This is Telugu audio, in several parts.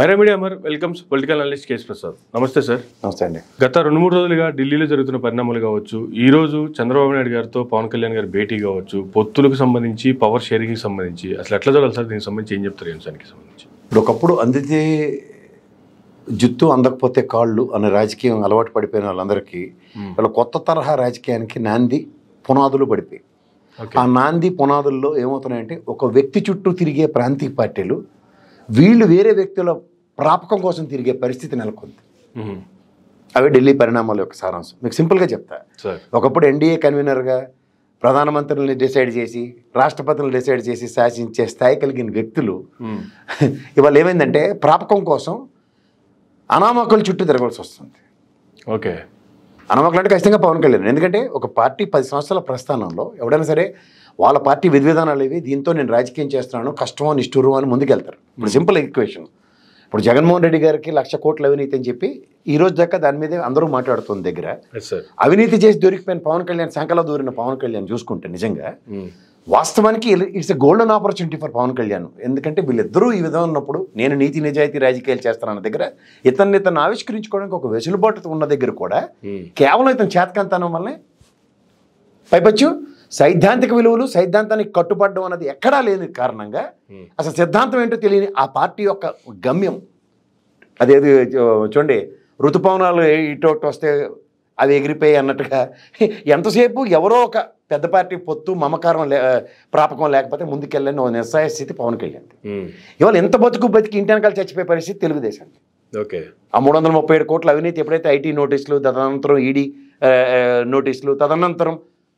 Myra media Amar welcomes political analyst KS Prasad నమస్తే సార్ నమస్తే అండి గత రెండు మూడు రోజులుగా ఢిల్లీలో జరుగుతున్న పరిణామాలు కావచ్చు ఈ రోజు చంద్రబాబు నాయుడు గారితో పవన్ కళ్యాణ్ గారి భేటీ కావచ్చు పొత్తులకు సంబంధించి పవర్ షేరింగ్ సంబంధించి అసలు ఎట్లా చూడాలి సార్ దీనికి సంబంధించి ఏం చెప్తారు ఈ అంశానికి సంబంధించి ఇప్పుడు ఒకప్పుడు అందితే జుత్తు అందకపోతే కాళ్ళు అనే రాజకీయం అలవాటు పడిపోయిన వాళ్ళందరికీ వాళ్ళ కొత్త తరహా రాజకీయానికి నాంది పునాదులు పడిపోయి ఓకే ఆ నాంది పునాదుల్లో ఏమవుతున్నాయంటే ఒక వ్యక్తి చుట్టూ తిరిగే ప్రాంతీయ పార్టీలు వీళ్ళు వేరే వ్యక్తుల ప్రాపకం కోసం తిరిగే పరిస్థితి నెలకొంది మ్మ్. అవి ఢిల్లీ పరిణామాల యొక్క సారాంశం మీకు సింపుల్గా చెప్తా సార్ ఒకప్పుడు ఎన్డీఏ కన్వీనర్గా ప్రధానమంత్రుల్ని డిసైడ్ చేసి రాష్ట్రపతులను డిసైడ్ చేసి శాసించే స్థాయి కలిగిన వ్యక్తులు మ్మ్. ఇవాళ ఏమైందంటే ప్రాపకం కోసం అనామకుల చుట్టూ తిరగాల్సి వస్తుంది ఓకే అనామకులు అంటే ఖచ్చితంగా పవన్ కళ్యాణ్ ఎందుకంటే ఒక పార్టీ పది సంవత్సరాల ప్రస్థానంలో ఎవడైనా సరే వాళ్ళ పార్టీ విధి విధానాలు ఇవి దీంతో నేను రాజకీయం చేస్తున్నాను కష్టమో నిష్ఠూరం అని ముందుకెళ్తారు ఇప్పుడు సింపుల్ ఈక్వేషన్ ఇప్పుడు జగన్మోహన్ రెడ్డి గారికి లక్ష కోట్ల అవినీతి అని చెప్పి ఈ రోజు దాకా దాని మీదే అందరూ మాట్లాడుతుంది దగ్గర ఎస్ సార్ అవినీతి చేసి దొరికిపోయిన పవన్ కళ్యాణ్ సంకలో దూరిన పవన్ కళ్యాణ్ చూసుకుంటే నిజంగా మ్మ్. వాస్తవానికి it's a golden opportunity for Pavan Kalyan ఎందుకంటే వీళ్ళిద్దరూ ఈ విధంగా ఉన్నప్పుడు నేను నీతి నిజాయితీ రాజకీయాలు చేస్తానన్న దగ్గర ఇతన్ని ఇతను ఆవిష్కరించుకోవడానికి ఒక వెసులుబాటు ఉన్న దగ్గర కూడా మ్మ్. కేవలం ఇతను చేతకంతనం వల్లనే పైపచ్చు సైద్ధాంతిక విలువలు సైద్ధాంతానికి కట్టుబడడం అన్నది ఎక్కడా లేని కారణంగా మ్మ్. అసలు సిద్ధాంతం ఏంటో తెలియని ఆ పార్టీ యొక్క గమ్యం అదేది చూ- చూడండి ఋతుపవనాలు ఇటు అటు వస్తే అవి ఎగిరిపోయి అన్నట్టుగా ఎంతసేపు ఎవరో ఒక పెద్ద పార్టీ పొత్తు మమకారం లే ప్రాపకం లేకపోతే ముందుకెళ్ళని ఓ నిస్సాయ స్థితి పవన్ కళ్యాణ్ మ్మ్. ఇవాళ ఎంత బతుకు బతికి ఇంటి వెనకాల చచ్చిపోయే పరిస్థితి తెలుగుదేశం ఓకే ఆ మూడు వందల ముప్పై ఏడు కోట్ల అవినీతి ఎప్పుడైతే ఐటీ నోటీసులు తదనంతరం ఈడీ నోటీసులు తదనంతరం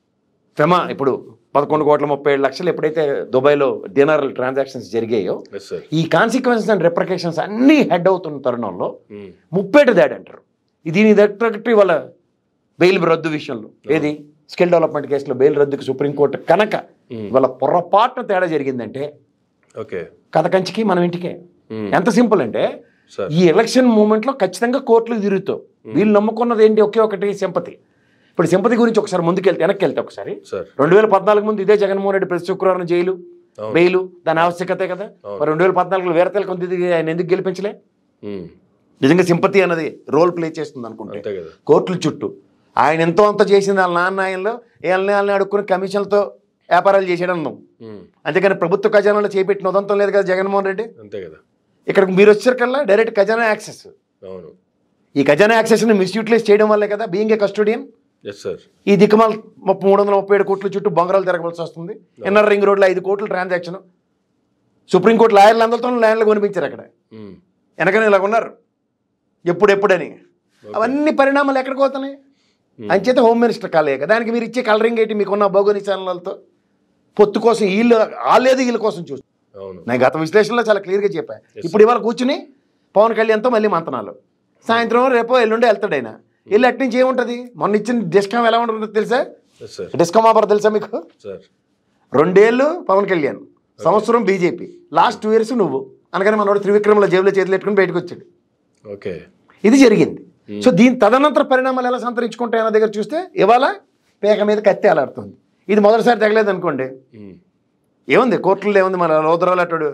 ఫెమా ఇప్పుడు పదకొండు కోట్ల ముప్పై ఏడు లక్షలు ఎప్పుడైతే దుబాయ్లో డినర్ ట్రాన్సాక్షన్స్ జరిగాయో ఎస్ సార్ ఈ కాన్సిక్వెన్సెస్ అండ్ రెప్రికేషన్స్ అన్నీ హెడ్ అవుతున్న తరుణంలో మ్మ్. ముప్పేట దాడి అంటారు ఇది దీని దగ్గర వాళ్ళ బెయిల్ రద్దు విషయంలో ఏది స్కిల్ డెవలప్మెంట్ కేసులో బెయిల్ రద్దుకి సుప్రీంకోర్టు కనుక మ్మ్. వాళ్ళ పొరపాటున తేడా జరిగిందంటే ఓకే కథ కంచికి మనం ఇంటికే మ్మ్. ఎంత సింపుల్ అంటే సార్ ఈ ఎలక్షన్ మూమెంట్లో ఖచ్చితంగా కోర్టులు తిరుగుతావు వీళ్ళు నమ్ముకున్నది ఏంటి ఒకే ఒకటి సింపతి ఇప్పుడు సింపతి గురించి ఒకసారి ముందుకెళ్తే వెనక్కి వెళ్తే ఒకసారి సార్ రెండు వేల పద్నాలుగు ముందు ఇదే జగన్మోహన్ రెడ్డి ప్రతి శుక్రవారం జైలు అవును. బెయిలు దాని ఆవశ్యకతే కదా అవును. మరి రెండు వేల పద్నాలుగులో వేరతెల కొంత ఇది ఆయన ఎందుకు గెలిపించలే మ్మ్. నిజంగా సింపతి అన్నది రోల్ ప్లే చేస్తుంది అనుకుంటే అంతే కదా కోర్టుల చుట్టూ ఆయన ఎంతో అంత చేసింది వాళ్ళ నాన్న ఆయనలో వీళ్ళని వాళ్ళని అడుక్కుని కమిషన్లతో వ్యాపారాలు చేసేయడం ఉన్నాం మ్మ్. అంతేకాని ప్రభుత్వ ఖజానాలో చేపెట్టిన ఉదంతం లేదు కదా జగన్మోహన్ రెడ్డి అంతే కదా ఇక్కడికి మీరు వచ్చేసరికల్లా డైరెక్ట్ ఖజానా యాక్సెస్ అవును ఈ ఖజానా యాక్సెస్ని మిస్యూటిలైజ్ చేయడం వల్లే కదా being a custodian yes sir ఈ దిక్కుమాల్ ముప్పై మూడు వందల ముప్పై ఏడు కోట్ల చుట్టూ బొంగరాలు తిరగవలసి వస్తుంది ఎన్ఆర్ రింగ్ రోడ్లో ఐదు కోట్ల ట్రాన్సాక్షన్ సుప్రీంకోర్టు లాయర్లు అందరితో ల్యాండ్లు కొనిపించారు అక్కడ మ్మ్. వెనకనే ఇలాగ ఉన్నారు ఎప్పుడెప్పుడని అవన్నీ పరిణామాలు ఎక్కడికి పోతున్నాయి అంచేత హోమ్ మినిస్టర్ కాలేక దానికి మీరు ఇచ్చే కలరింగ్ ఏంటి మీకున్న భౌగోళిక ఛానళ్ళతో పొత్తు కోసం వీళ్ళు వాళ్ళేది వీళ్ళ కోసం చూస్తారు అవును నేను గత విశ్లేషణలో చాలా క్లియర్గా చెప్పాను ఇప్పుడు ఇవాళ కూర్చుని పవన్ కళ్యాణ్తో మళ్ళీ మంతనాలు సాయంత్రం రేపో ఎల్లుండే వెళ్తాడు ఆయన వెళ్ళి అటు నుంచి ఏముంటుంది మొన్న ఇచ్చిన డిస్కామ్ ఎలా ఉంటుందో తెలుసా ఎస్ సార్ డిస్కామ్ ఆఫర్ తెలుసా మీకు సార్ రెండేళ్ళు పవన్ కళ్యాణ్ సంవత్సరం బీజేపీ లాస్ట్ టూ ఇయర్స్ నువ్వు అనగానే మనోడు త్రివిక్రమలో జేబులో చేతులు పెట్టుకుని బయటకు వచ్చాడు ఓకే ఇది జరిగింది సో దీని తదనంతర పరిణామాలు ఎలా సంతరించుకుంటాయి అన్న దగ్గర చూస్తే ఇవాళ పేక మీద కత్తి అలాడుతుంది ఇది మొదటిసారి తగలేదు అనుకోండి మ్మ్. ఏముంది కోర్టులో ఏముంది మన లోదరాలు అట్టాడు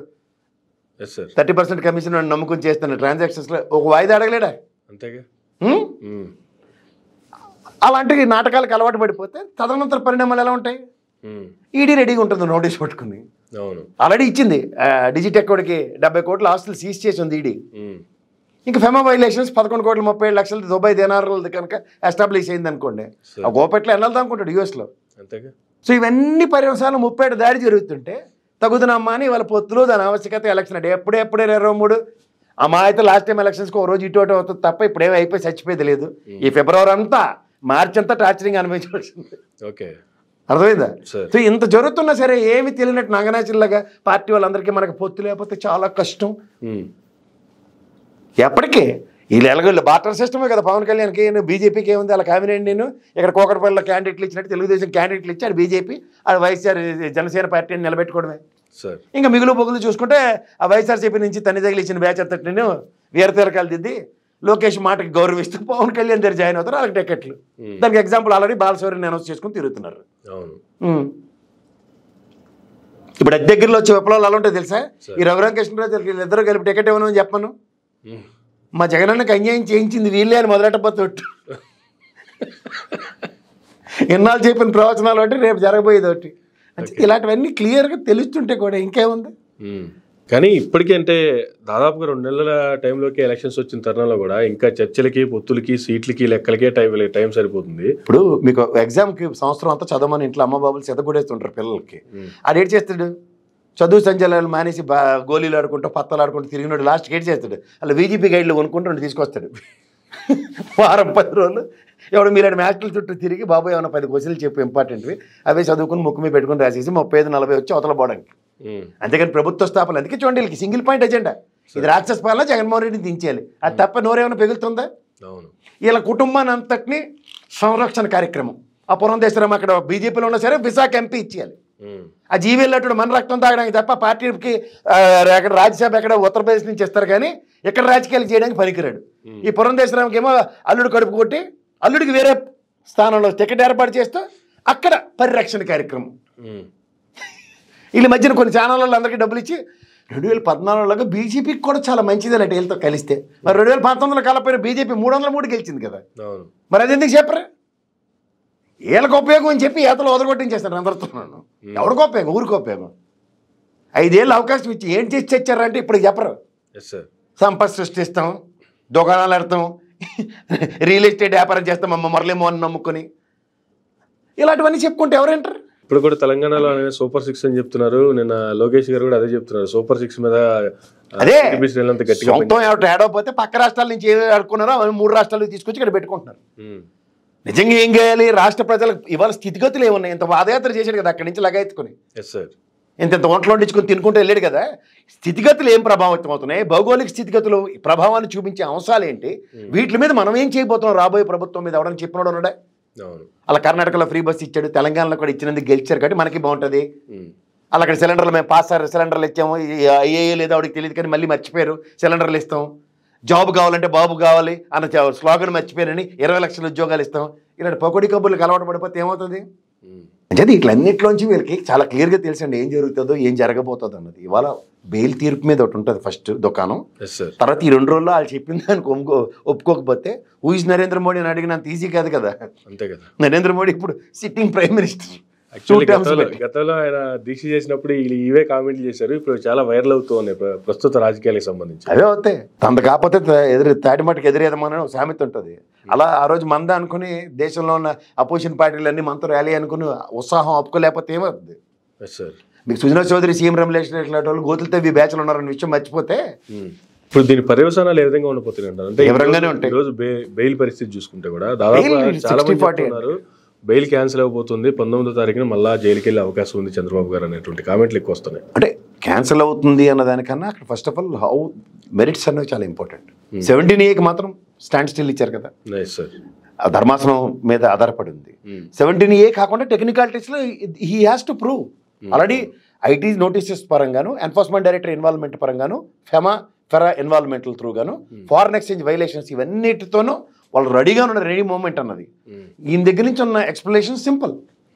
yes sir thirty percent commission వాడిని నమ్ముకుని చేస్తున్న ట్రాన్సాక్షన్స్లో ఒక వాయిదా అడగలేడా అంతేగా హ్మ్? మ్మ్. అలాంటి నాటకాలకు అలవాటు పడిపోతే తదనంతర పరిణామాలు ఎలా ఉంటాయి మ్మ్. ఈడీ రెడీగా ఉంటుంది నోటీస్ పట్టుకుని అవును ఆల్రెడీ ఇచ్చింది ఆ, డిజిటెక్ కోడికి డెబ్బై కోట్ల ఆస్తులు సీజ్ చేసి ఉంది ఈడీ మ్మ్. ఇంకా ఫెమా వైలేషన్స్ పదకొండు కోట్ల ముప్పై ఏడు లక్షలు దుబాయ్ దేనారులది కనుక ఎస్టాబ్లిష్ అయింది అనుకోండి సరే. ఆ గోపెట్లో ఎన్నెళ్దాం అనుకుంటాడు యూఎస్లో అంతేగా సో ఇవన్నీ పరివసాలు ముప్పై ఏడు దాడి జరుగుతుంటే తగుదనమ్మా అని వాళ్ళ పొత్తులు దాని ఆవశ్యకత ఎలక్షన్ అంటే ఎప్పుడే ఎప్పుడే ఇరవై మూడు ఆ మా అయితే లాస్ట్ టైం ఎలక్షన్స్కి ఒక రోజు ఇటు అటు అవుతుంది తప్ప ఇప్పుడేమో అయిపోయి చచ్చిపోయేది లేదు ఈ ఫిబ్రవరి అంతా మార్చి అంతా టార్చరింగ్ అనిపించవలసింది ఓకే అర్థమైందా సరే. సో ఇంత జరుగుతున్నా సరే ఏమి తెలియనట్టు నంగనాచిల్లాగా పార్టీ వాళ్ళందరికీ మనకి పొత్తు లేకపోతే చాలా కష్టం మ్మ్. ఎప్పటికీ వీళ్ళు ఎలాగో బాటర్ సిస్టమే కదా పవన్ కళ్యాణ్కి బీజేపీకి ఏముంది అలా కామినేంటి నేను ఇక్కడ కోకటపల్లిలో క్యాండిడేట్లు ఇచ్చినట్టు తెలుగుదేశం క్యాండిడేట్లు ఇచ్చి ఆడు బీజేపీ ఆడు వైఎస్ఆర్ జనసేన పార్టీని నిలబెట్టుకోవడమే సార్ ఇంకా మిగులు పొగులు చూసుకుంటే ఆ వైఎస్ఆర్సీపీ నుంచి తన్ని తగిలి ఇచ్చిన బ్యాచ్ అంతటి నేను వీరతీరకాలు దిద్ది లోకేష్ మాటకి గౌరవిస్తూ పవన్ కళ్యాణ్ దగ్గర జాయిన్ అవుతారు వాళ్ళకి టికెట్లు Hmm. దానికి ఎగ్జాంపుల్ ఆల్రెడీ బాలశౌరిని అనౌన్స్ చేసుకుని తిరుగుతున్నారు అవును ఉమ్. ఇప్పుడు అతి దగ్గరలో వచ్చే విప్లవాలు అలా ఉంటాయి తెలుసా సరే. ఈ రఘురామ కృష్ణరాజు వీళ్ళిద్దరూ కలిపి టికెట్ ఇవ్వను అని చెప్పను ఉమ్. మా జగనన్నకి అన్యాయం చేయించింది వీళ్ళే అని మొదలెట్టబోతోట్టు ఇన్నాళ్ళు చెప్పిన ప్రవచనాలు ఒకటి రేపు జరగబోయేది ఒకటి అంటే ఇలాంటివన్నీ క్లియర్గా తెలుస్తుంటే కూడా ఇంకేముంది ఉమ్. కానీ ఇప్పటికీ అంటే దాదాపుగా రెండు నెలల టైంలోకి ఎలక్షన్స్ వచ్చిన తరుణంలో కూడా ఇంకా చర్చలకి పొత్తులకి సీట్లకి లెక్కలకే టైం టైం సరిపోతుంది ఇప్పుడు మీకు ఎగ్జామ్కి సంవత్సరం అంతా చదవమని ఇంట్లో అమ్మ బాబులు చెదగొడేస్తుంటారు పిల్లలకి ఉమ్. ఆడు ఏడు చేస్తాడు చదువు సంచలనాలు మానేసి బా గోళీలు ఆడుకుంటూ పత్తలు ఆడుకుంటూ తిరిగినాడు లాస్ట్కి ఏడు చేస్తాడు అలా బీజేపీ గైడ్లు కొనుక్కుంటూ రెండు తీసుకొస్తాడు వారం పది రోజులు ఎవడు మీలాంటి మ్యాచ్ల చుట్టూ తిరిగి బాబాయ్ ఏమైనా పది క్వశ్చన్లు చెప్పు ఇంపార్టెంట్వి అవే చదువుకుని ముక్కు మీద పెట్టుకుని రాసేసి ముప్పై ఐదు నలభై వచ్చి అవతల పోవడానికి ఉమ్. అంతేకాని ప్రభుత్వ స్థాపన అందుకే చూడండి వీళ్ళకి సింగిల్ పాయింట్ ఎజెండా ఇది రాక్షస పాలన జగన్మోహన్ రెడ్డిని దించేయాలి అది తప్ప నోరేమైనా పెగులుతుందా అవును వీళ్ళ కుటుంబాన్ని అంతటిని సంరక్షణ కార్యక్రమం ఆ పురంధేశ్వరం అక్కడ బీజేపీలో ఉన్నా సరే విశాఖ ఎంపీ ఇచ్చేయాలి ఉమ్. ఆ జీవీ వెళ్ళేటప్పుడు మన రక్తం తాగడానికి తప్ప పార్టీకి ఆ, అక్కడ రాజ్యసభ ఎక్కడ ఉత్తరప్రదేశ్ నుంచి ఇస్తారు కానీ ఇక్కడ రాజకీయాలు చేయడానికి పనికిరాడు ఈ పురంధేశ్వరంకి ఏమో అల్లుడు కడుపు కొట్టి అల్లుడికి వేరే స్థానంలో టికెట్ ఏర్పాటు చేస్తూ అక్కడ పరిరక్షణ కార్యక్రమం ఉమ్. వీళ్ళ మధ్యన కొన్ని ఛానళ్ళలో అందరికీ డబ్బులు ఇచ్చి రెండు వేల పద్నాలుగులో బీజేపీకి కూడా చాలా మంచిది అన్నట్టు వీళ్ళతో కలిస్తే మరి రెండు వేల పంతొమ్మిదిలో కలపైన బీజేపీ మూడు వందల మూడు గెలిచింది కదా అవును మరి అది ఎందుకు చెప్పరు వీళ్ళకి ఉపయోగం అని చెప్పి ఏతలు వదలగొట్టించేస్తారు అందరితో ఎవరికి ఉపయోగం ఊరికి ఉపయోగం ఐదేళ్ళు అవకాశం ఇచ్చి ఏం చేసి తెచ్చారంటే ఇప్పుడు చెప్పరు ఎస్ సార్ సంపద సృష్టిస్తాం దుకాణాలు పెడతాం రియల్ ఎస్టేట్ వ్యాపారం చేస్తాం అమ్మ మురళీమోహన్ నమ్ముకొని ఇలాంటివన్నీ చెప్పుకుంటే ఎవరేంటారు ఇప్పుడు కూడా తెలంగాణలో ఆయన సూపర్ సిక్స్ అని చెప్తున్నారు నిన్న లోకేష్ గారు కూడా అదే చెప్తున్నారు సూపర్ సిక్స్ మీద ఆ, అదే TDP శ్రేణులంతా గట్టిగా పని- సొంతం ఎవరు ఏడవపోతే పక్క రాష్ట్రాల నుంచి ఏమి ఆడుకున్నారో అవి మూడు రాష్ట్రాలకు తీసుకొచ్చి ఇక్కడ పెట్టుకుంటున్నారు ఉమ్. నిజంగా ఏం చేయాలి రాష్ట్ర ప్రజలకు ఇవాళ స్థితిగతులు ఏమున్నాయి ఇంత పాదయాత్ర చేశాడు కదా అక్కడి నుంచి లగాయెత్తుకుని ఎస్ సార్ ఇంత ఇంత ఒంట్లో వండించుకొని తినుకుంటూ వెళ్ళాడు కదా స్థితిగతులు ఏం ప్రభావితం అవుతున్నాయి భౌగోళిక స్థితిగతులు ప్రభావాన్ని చూపించే అంశాలు ఏంటి వీటి మీద మనం ఏం చేయబోతున్నాం రాబోయే ప్రభుత్వం మీద ఎవడని చెప్పినాడు ఉన్నాడా అవును అలా కర్ణాటకలో ఫ్రీ బస్ ఇచ్చాడు తెలంగాణలో కూడా ఇచ్చినందుకు గెలిచారు కాబట్టి మనకి బాగుంటుంది ఉమ్. అలా అక్కడ సిలిండర్లు మేము పాస్ అయ్యారు సిలిండర్లు ఇచ్చాము అయ్యే లేదో ఆవిడకి తెలియదు కానీ మళ్ళీ మర్చిపోయారు సిలిండర్లు ఇస్తాం జాబ్ కావాలంటే బాబు కావాలి అన్న చ- స్లోగన్ మర్చిపోయారని ఇరవై లక్షల ఉద్యోగాలు ఇస్తాం ఇలాంటి పొగడి కబుర్లకు అలవాటు పడిపోతే ఏమవుతుంది ఉమ్. అంటే ఇట్లన్నిట్లోంచి వీళ్ళకి చాలా క్లియర్గా తెలుసండి ఏం జరుగుతుందో ఏం జరగబోతుందో అన్నది ఇవాళ బెయిల్ తీర్పు మీద ఒకటి ఉంటుంది ఫస్ట్ దుకాణం ఎస్ సార్ తర్వాత ఈ రెండు రోజుల్లో వాళ్ళు చెప్పిన దానికి ఒప్పుకో ఒప్పుకోకపోతే ఊజ్ నరేంద్ర మోడీ అని అడిగినంత ఈజీ కాదు కదా అంతే కదా నరేంద్ర మోడీ ఇప్పుడు sitting prime minister two actually terms గతంలో గతంలో ఆయన దీక్ష చేసినప్పుడు వీళ్ళు ఇవే కామెంట్లు చేశారు ఇప్పుడు చాలా వైరల్ అవుతూ ఉన్నాయి ప్ర- ప్రస్తుత రాజకీయాలకు సంబంధించి అవే అవుతాయి తనది కాకపోతే త- ఎదురు తాటిమట్టుకు ఎదురేదమని ఒక సామెత ఉంటుంది అలా ఆ రోజు మంద అనుకుని దేశంలో ఉన్న అపోజిషన్ పార్టీలు అన్ని మనతో ర్యాలీ అనుకుని ఉత్సాహం ఒప్పుకోలేకపోతే ఏమవుతుంది ఎస్ సార్ మీకు సుజనా చౌదరి సీఎం రమలేష్ ఇట్లాంటి వాళ్ళు గోతులతో ఈ బ్యాచ్లు ఉన్నారన్న విషయం మర్చిపోతే ఉమ్. ఇప్పుడు దీని పర్యవసానాలు ఏ విధంగా ఉండబోతున్నాయి అంటారు అంటే ఏ విధంగానే ఉంటాయి. ఈ రోజు బె- బెయిల్ పరిస్థితి చూసుకుంటే కూడా దాదాపు బెయిల్ చాలా మంది 60, 40 చెప్తున్నారు బెయిల్ క్యాన్సిల్ అయిపోతుంది పంతొమ్మిదో తారీఖున మళ్ళా జైలుకి వెళ్ళే అవకాశం ఉంది చంద్రబాబు గారు అనేటువంటి కామెంట్లు ఎక్కువ వస్తున్నాయి అంటే క్యాన్సిల్ అవుతుంది అన్న దానికన్నా అక్కడ first of all how merits అనేవి చాలా ఇంపార్టెంట్ సెవెంటీన్ ఏకి మాత్రం స్టాండ్ స్టిల్ ఇచ్చారు కదా నైస్ సార్ ఆ ధర్మాసనం మీద ఆధారపడి ఉంది సెవెంటీన్ ఏ కాకుండా టెక్నికాలిటీస్లో he has to prove already IT notices పరంగాను ఎన్ఫోర్స్మెంట్ డైరెక్టర్ ఇన్వాల్వ్మెంట్ పరంగాను ఫెమా ఫెరా ఇన్వాల్వ్మెంట్ల త్రూ గాను ఫారెన్ ఎక్స్చేంజ్ వైలేషన్స్ ఇవన్నిటితోనూ వాళ్ళు రెడీగా ఉన్న రెడీ మూమెంట్ అన్నది ఈయన దగ్గర నుంచి ఉన్న explanation simple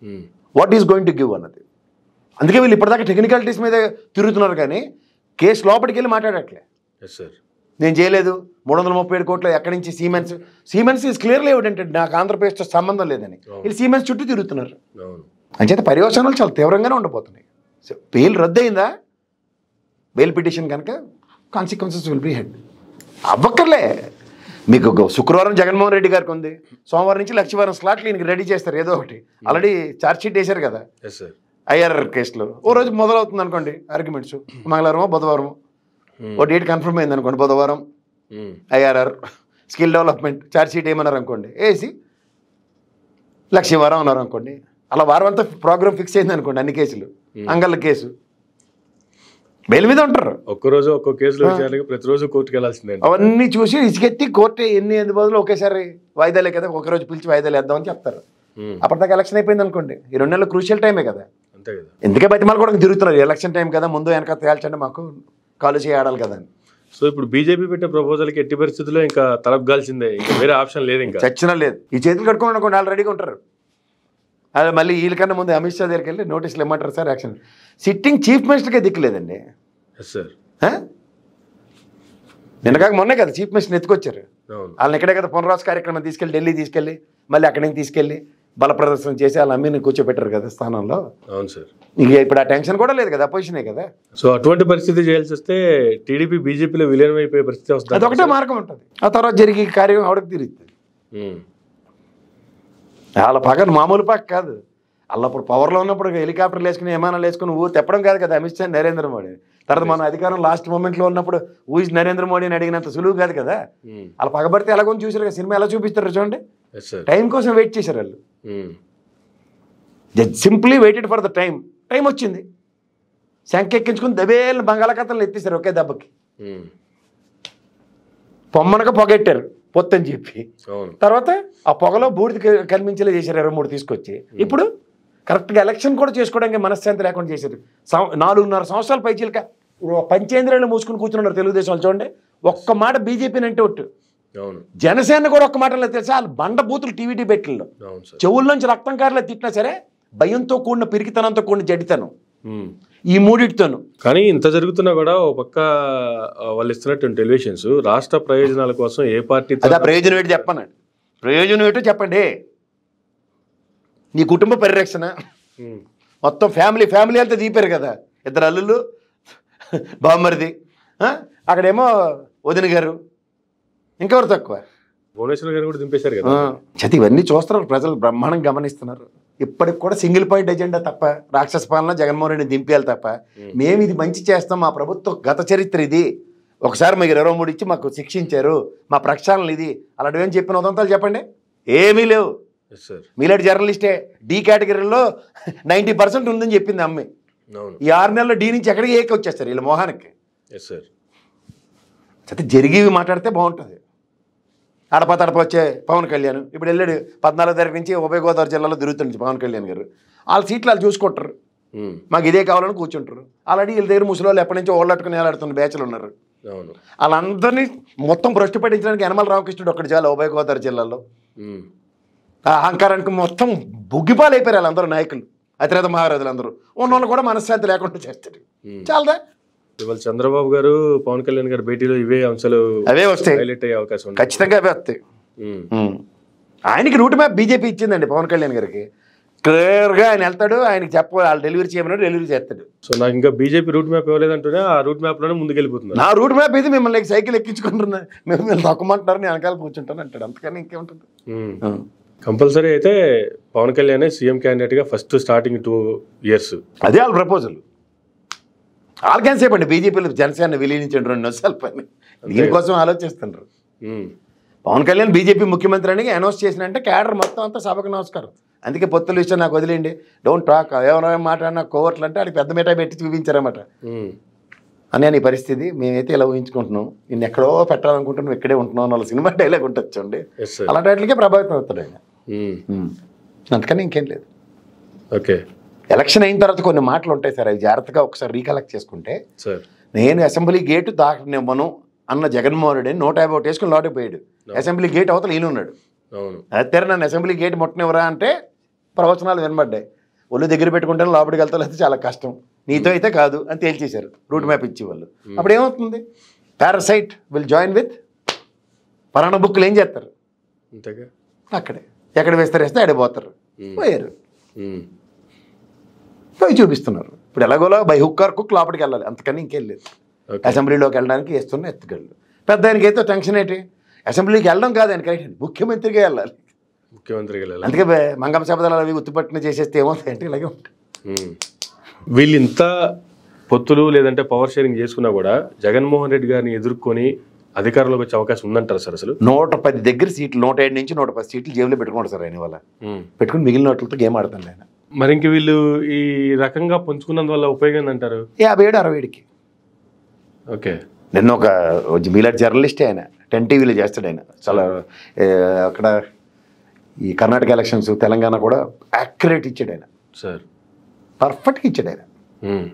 what is going to give అన్నది అందుకే వీళ్ళు ఇప్పటిదాకా టెక్నికాలిటీస్ మీద తిరుగుతున్నారు కానీ కేసు లోపలికి వెళ్ళి మాట్లాడట్లే ఎస్ సార్ నేను చేయలేదు మూడు వందల ముప్పై ఏడు కోట్లు ఎక్కడి నుంచి Siemens Siemens is clearly evident నాకు ఆంధ్రప్రదేశ్తో సంబంధం లేదని వీళ్ళు సీమెన్స్ చుట్టూ తిరుగుతున్నారు అవును అంచేత పర్యవసానాలు చాలా తీవ్రంగానే ఉండబోతున్నాయి సో బెయిల్ రద్దయిందా బెయిల్ పిటిషన్ కనుక కాన్సిక్వెన్సెస్ విల్ బి హెడ్ అవ్వక్కర్లే మీకు ఒక శుక్రవారం జగన్మోహన్ రెడ్డి గారికి ఉంది సోమవారం నుంచి లక్షవారం స్లాట్లు ఈయనకి రెడీ చేస్తారు ఏదో ఒకటి ఆల్రెడీ ఛార్జ్ షీట్ వేశారు కదా ఎస్ సార్ ఐఆర్ఆర్ కేసులో ఓ రోజు మొదలవుతుంది అనుకోండి ఆర్గ్యుమెంట్స్ మంగళవారమో బుధవారమో ఓ డేట్ కన్ఫర్మ్ అయింది అనుకోండి బుధవారం IRR skill development charge sheet ఏమన్నారు అనుకోండి వేసి లక్ష వారం అన్నారు అనుకోండి అలా వారం అంతా ప్రోగ్రామ్ ఫిక్స్ అయింది అనుకోండి అన్ని కేసులు అంగళ్ళ కేసు బెయిల్ మీద ఉంటారు ఒక్కరోజు ఒక్కో కేసులో విషయానికి ప్రతిరోజు కోర్టుకు వెళ్ళాల్సిందే అవన్నీ చూసి ఇసుకెత్తి కోర్టు ఎన్ని ఎన్ని బదులు ఒకేసారి వాయిదాలే కదా ఒకరోజు పిలిచి వాయిదాలు వేద్దామని చెప్తారు ఉమ్. అప్పటిదాకా ఎలక్షన్ అయిపోయింది అనుకోండి ఈ రెండు నెలలు క్రూషియల్ టైమే కదా అంతే కదా ఎందుకే బతిమాలు కూడా తిరుగుతున్నారు ఎలక్షన్ టైం కదా ముందు వెనక తేల్చండి మాకు కాలేజీ ఆడాలి కదా అని సో ఇప్పుడు బీజేపీ పెట్టిన ప్రపోజల్కి ఎట్టి పరిస్థితుల్లో ఇంకా తలపగాల్సిందే ఇంకా వేరే ఆప్షన్ లేదు ఇంకా చచ్చినా లేదు ఈ చేతులు కట్టుకుని అనుకోండి వాళ్ళు రెడీగా ఉంటారు అదే మళ్ళీ వీళ్ళకన్నా ముందు అమిత్ షా దగ్గరికి వెళ్ళి నోటీసులు ఇమ్మంటారు సార్ యాక్షన్ సిట్టింగ్ చీఫ్ మినిస్టర్కే దిక్కులేదండి ఎస్ సార్ ఆ? నిన్నగాక మొన్నే కదా చీఫ్ మినిస్టర్ ఎత్తుకొచ్చారు అవును వాళ్ళని ఇక్కడే కదా పునరావాస కార్యక్రమం తీసుకెళ్ళి ఢిల్లీ తీసుకెళ్ళి మళ్ళీ అక్కడి నుంచి తీసుకెళ్ళి బల ప్రదర్శన చేసి వాళ్ళ అమ్మీని కూర్చోబెట్టారు కదా స్థానంలో అవును సార్ ఇక ఇప్పుడు ఆ టెన్షన్ కూడా లేదు కదా అపోజిషనే కదా సో అటువంటి పరిస్థితి చేయాల్సి వస్తే టీడీపీ బీజేపీలో విలీనం అయిపోయే పరిస్థితి వస్తుంది అదొకటే మార్గం ఉంటుంది ఆ తర్వాత జరిగే కార్యం ఆవిడకి తిరుగుతుంది ఉమ్. వాళ్ళ పక్కన మామూలు పక్క కాదు అలా ఇప్పుడు పవర్లో ఉన్నప్పుడు హెలికాప్టర్లు వేసుకుని విమానాలు వేసుకుని ఊరు తెప్పడం కాదు కదా అమిత్ షా నరేంద్ర మోడీ తర్వాత మన అధికారం లాస్ట్ మూమెంట్లో ఉన్నప్పుడు ఊజ్ నరేంద్ర మోడీని అడిగినంత సులువు కాదు కదా ఉమ్. వాళ్ళ పగబడితే ఎలాగో చూసారు కదా సినిమా ఎలా చూపిస్తారు చూడండి ఎస్ సార్ టైం కోసం వెయిట్ చేశారు వాళ్ళు um. Just simply waited for the time time వచ్చింది శంఖ ఎక్కించుకుని దబేలు బంగాళాఖాతంలో ఎత్తేసారు ఒకే దెబ్బకి ఉమ్. పొమ్మనక పొగెట్టారు పొత్తని చెప్పి అవును తర్వాత ఆ పొగలో బూడిద క- కనిపించేలా చేశారు ఇరవై మూడు తీసుకొచ్చి ఇప్పుడు కరెక్ట్గా ఎలక్షన్ కూడా చేసుకోవడానికి మనశ్శాంతి లేకుండా చేశారు సం- నాలుగున్నర సంవత్సరాల పైచీలక పంచేంద్రియాలు మూసుకుని కూర్చున్నారు తెలుగుదేశం వాళ్ళు చూడండి ఒక్క మాట బీజేపీని అంటే ఒట్టు అవును జనసేన కూడా ఒక్క మాట లేదు తెలుసా వాళ్ళు బండ బూతులు టీవీ డిబేట్లలో అవును సార్ చెవుల్లోంచి రక్తం కారులో తిట్టినా సరే భయంతో కూడిన పిరికితనంతో కూడిన జడితనం ఉమ్. ఈ మూడిటితోను కానీ ఇంత జరుగుతున్నా కూడా ఓ పక్క ఆ, వాళ్ళు ఇస్తున్నటువంటి టెలివిషన్స్ రాష్ట్ర ప్రయోజనాల కోసం ఏ పార్టీ అదే ప్రయోజనం ఏంటి చెప్పనండి ప్రయోజనం ఏంటో చెప్పండి నీ కుటుంబ పరిరక్షణ మొత్తం ఫ్యామిలీ ఫ్యామిలీ అంతా దీపారు కదా ఇద్దరు అల్లుళ్ళు బామ్మరిది ఆ? అక్కడేమో వదిన గారు ఇంకెవరు తక్కువ భువనేశ్వర్ గారు కూడా దింపేశారు కదా చతి ఇవన్నీ చూస్తున్నారు ప్రజలు బ్రహ్మాండం గమనిస్తున్నారు ఇప్పటికి కూడా సింగిల్ పాయింట్ ఎజెండా తప్ప రాక్షస పాలన జగన్మోహన్ రెడ్డి దింపేయాలి తప్ప మేము ఇది మంచి చేస్తాం మా ప్రభుత్వం గత చరిత్ర ఇది ఒకసారి మీకు ఇరవై మూడు ఇచ్చి మాకు శిక్షించారు మా ప్రక్షాళన ఇది అలాంటివి ఏం చెప్పిన ఉదంతాలు చెప్పండి ఏమీ లేవు ఎస్ సార్ మీలాంటి జర్నలిస్టే డి కేటగిరీలో నైంటీ పర్సెంట్ ఉందని చెప్పింది అమ్మాయి అవును ఈ ఆరు నెలల్లో డి నుంచి ఎక్కడికి ఏకి వచ్చేస్తారు వీళ్ళ మోహానికి ఎస్ సార్ అయితే జరిగేవి మాట్లాడితే బాగుంటుంది అడప తడప వచ్చే పవన్ కళ్యాణ్ ఇప్పుడు వెళ్ళాడు పద్నాలుగో తారీఖు నుంచి ఉభయ గోదావరి జిల్లాలో తిరుగుతుంది పవన్ కళ్యాణ్ గారు వాళ్ళ సీట్లు వాళ్ళు చూసుకుంటారు ఉమ్. మాకు ఇదే కావాలని కూర్చుంటారు ఆల్రెడీ వీళ్ళ దగ్గర ముసలి ఎప్పటి నుంచో ఓళ్ళట్టుకుని వేలాడుతున్న బ్యాచ్లు ఉన్నారు అవును వాళ్ళందరినీ మొత్తం భ్రష్టు పట్టించడానికి యనమల రామకృష్ణుడు ఒక్కటి చాలు ఉభయ గోదావరి జిల్లాలో ఉమ్. ఆ అహంకారానికి మొత్తం బుగ్గిపాలు అయిపోయారు వాళ్ళందరూ నాయకులు అతిరథ మహారాజులు అందరూ ఉన్నోళ్ళు కూడా మనశ్శాంతి లేకుండా చేస్తారు ఉమ్. చాలదా ఇవాళ చంద్రబాబు గారు పవన్ కళ్యాణ్ గారు భేటీలో ఇవే అంశాలు అవే వస్తాయి హైలైట్ అయ్యే అవకాశం ఉంది ఖచ్చితంగా అవే వస్తాయి ఉమ్. ఉమ్. ఆయనకి రూట్ మ్యాప్ బీజేపీ ఇచ్చిందండి పవన్ కళ్యాణ్ గారికి క్లియర్గా ఆయన వెళ్తాడు ఆయనకి చెప్ప వాళ్ళు డెలివరీ చేయమన్నాడు డెలివరీ చేస్తాడు సో నాకు ఇంకా బీజేపీ రూట్ మ్యాప్ ఇవ్వలేదంటూనే ఆ రూట్ మ్యాప్ లోనే ముందుకెళ్ళిపోతున్నారు నా రూట్ మ్యాప్ ఇది మిమ్మల్ని సైకిల్ ఎక్కించుకుంటున్నా మిమ్మల్ని తక్కుమంటున్నారు నేను వెనకాల కూర్చుంటాను అంటాడు అంతకని ఇంకేముంటుంది ఉమ్. ఉమ్. కంపల్సరీ అయితే పవన్ కళ్యాణ్ సీఎం క్యాండిడేట్ గా ఫస్ట్ స్టార్టింగ్ టూ ఇయర్స్ అదే వాళ్ళ ప్రపోజల్ వాళ్ళకేం సేపండి బీజేపీలో జనసేన విలీనించండి రెండు నిమిషాల పని దీనికోసం ఆలోచిస్తుండ్రు పవన్ కళ్యాణ్ బీజేపీ ముఖ్యమంత్రి అని అనౌన్స్ చేసినంటే క్యాడర్ మొత్తం అంతా సభకు నమస్కారం అందుకే పొత్తుల విషయం నాకు వదిలేండి డోంట్ టాక్ ఎవరైనా మాట్లాడినా కోవర్ట్లు అంటే ఆడికి పెద్ద మిఠాయి పెట్టి చూపించారన్నమాట అని అని పరిస్థితి మేమైతే ఇలా ఊహించుకుంటున్నాం నేను ఎక్కడో పెట్టాలనుకుంటున్నాం ఇక్కడే ఉంటున్నాం వాళ్ళ సినిమా డైలాగ్ ఉంటుంది చూడండి ఎస్ సార్ అలాంటి వాటికే ప్రభావితం అవుతాడు ఆయన అంతకని ఇంకేం లేదు ఓకే ఎలక్షన్ అయిన తర్వాత కొన్ని మాటలు ఉంటాయి సార్ అవి జాగ్రత్తగా ఒకసారి రీకలెక్ట్ చేసుకుంటే సార్ నేను అసెంబ్లీ గేటు దాటనివ్వను అన్న జగన్మోహన్ రెడ్డి నూట యాభై ఒకటి వేసుకుని లోటే పోయాడు అసెంబ్లీ గేట్ అవతల ఈయన ఉన్నాడు అవును అయితే నన్ను అసెంబ్లీ గేట్ ముట్టనివ్వరా అంటే ప్రవచనాలు వినబడ్డాయి ఒళ్ళు దగ్గర పెట్టుకుంటే లోపలికి వెళ్తా అయితే చాలా కష్టం నీతో అయితే కాదు అని తేల్చేశారు రూట్ మ్యాప్ ఇచ్చి వాళ్ళు అప్పుడు ఏమవుతుంది పారాసైట్ విల్ జాయిన్ విత్ పలానా బుక్లు ఏం చేస్తారు అంతేగా అక్కడే ఎక్కడ వేస్తారు వేస్తే ఆడే పోతారు పోయారు ఉమ్. పోయి చూపిస్తున్నారు ఇప్పుడు ఎలాగోలా బై హుక్ ఆర్ కుక్ లోపలికి వెళ్ళాలి అంతకని ఇంకేం లేదు ఓకే అసెంబ్లీలోకి వెళ్ళడానికి వేస్తున్న ఎత్తుకెళ్ళు పెద్ద ఆయనకి అయితే టెన్షన్ ఏంటి అసెంబ్లీకి వెళ్ళడం కాదు ఆయనకి అయితే ముఖ్యమంత్రిగా వెళ్ళాలి ముఖ్యమంత్రికి వెళ్ళాలి అందుకే బే- మంగళ శబ్దాలు అవి ఉత్తుపట్టిన చేసేస్తే ఏమవుతాయంటే ఇలాగే ఉంటాయి ఉమ్. వీళ్ళు ఇంత పొత్తులు లేదంటే పవర్ షేరింగ్ చేసుకున్నా కూడా జగన్మోహన్ రెడ్డి గారిని ఎదుర్కొని అధికారంలోకి వచ్చే అవకాశం ఉందంటారు సార్ అసలు నూట పది దగ్గర సీట్లు నూట ఏడు నుంచి నూట పది సీట్లు జేబులో పెట్టుకుంటారు సార్ ఆయన వాళ్ళ ఉమ్. పెట్టుకుని మిగిలిన నోట్లతో గేమ్ ఆడతాను ఆయన మరి ఇంక వీళ్ళు ఈ రకంగా పంచుకున్నందువల్ల ఉపయోగం ఏందంటారు యాభై ఏడు అరవై ఏడుకి ఓకే నిన్న ఒక మీలాంటి జర్నలిస్టే ఆయన టెన్ టీవీలో చేస్తాడు ఆయన చాలా ఏ, అక్కడ ఈ కర్ణాటక ఎలక్షన్స్ తెలంగాణ కూడా యాక్యురేట్ ఇచ్చాడు ఆయన సార్ పర్ఫెక్ట్గా ఇచ్చాడు ఆయన ఉమ్.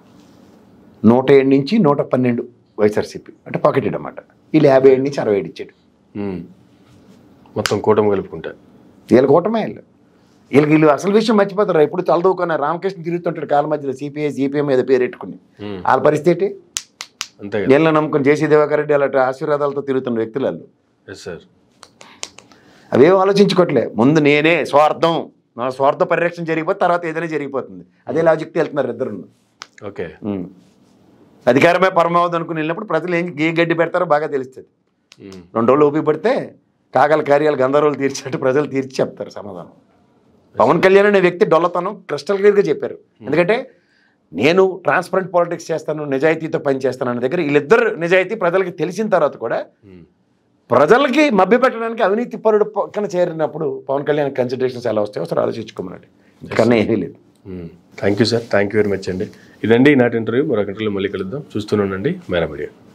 నూట ఏడు నుంచి నూట పన్నెండు వైఎస్ఆర్సీపీ అంటే పాకెట్ అన్నమాట వీళ్ళు యాభై ఏడు నుంచి అరవై ఏడు ఇచ్చాడు ఉమ్. మొత్తం కూటమి కలుపుకుంటా వీళ్ళ కూటమే వీళ్ళు వీళ్ళకి వీళ్ళు అసలు విషయం మర్చిపోతారు ఎప్పుడు తలదూకున్న రామకృష్ణ తిరుగుతుంటాడు కాళ్ళ మధ్యలో సిపిఐ సిపిఎం మీద పేరు పెట్టుకుని ఉమ్. వాళ్ళ పరిస్థితి ఏంటి అంతే కదా నీళ్ళ నమ్ముకుని జేసీ దివాకర్ రెడ్డి అలాంటి ఆశీర్వాదాలతో తిరుగుతున్న వ్యక్తులు వాళ్ళు ఎస్ సార్ అవేం ఆలోచించుకోవట్లే ముందు నేనే స్వార్థం నా స్వార్థ పరిరక్షణ జరిగిపోతే తర్వాత ఏదైనా జరిగిపోతుంది అదే లాజిక్తో వెళ్తున్నారు ఇద్దరు ఓకే అధికారమే పరమావధి అనుకుని వెళ్ళినప్పుడు ప్రజలు ఏం ఏ గడ్డి పెడతారో బాగా తెలుస్తుంది రెండు రోజులు ఓపిక పడితే కాగల కార్యాలు గంధర్వులు తీర్చినట్టు ప్రజలు తీర్చి చెప్తారు సమాధానం పవన్ కళ్యాణ్ అనే వ్యక్తి డొల్లతనం క్రిస్టల్ క్లియర్గా చెప్పారు ఎందుకంటే నేను ట్రాన్స్పరెంట్ పాలిటిక్స్ చేస్తాను నిజాయితీతో పని చేస్తాను అనే దగ్గర వీళ్ళిద్దరు నిజాయితీ ప్రజలకి తెలిసిన తర్వాత కూడా ప్రజలకి మభ్యపెట్టడానికి అవినీతి పరుడు పక్కన చేరినప్పుడు పవన్ కళ్యాణ్ కన్సిడరేషన్స్ ఎలా వస్తాయో ఒకసారి ఆలోచించుకోమన్నాడు ఇంతకన్నా ఏమీ లేదు thank you sir thank you very much అండి ఇదండి ఈనాటి ఇంటర్వ్యూ మరొక ఇంటర్వ్యూలో మళ్ళీ కలుద్దాం చూస్తూనే ఉండండి మేరా మీడియా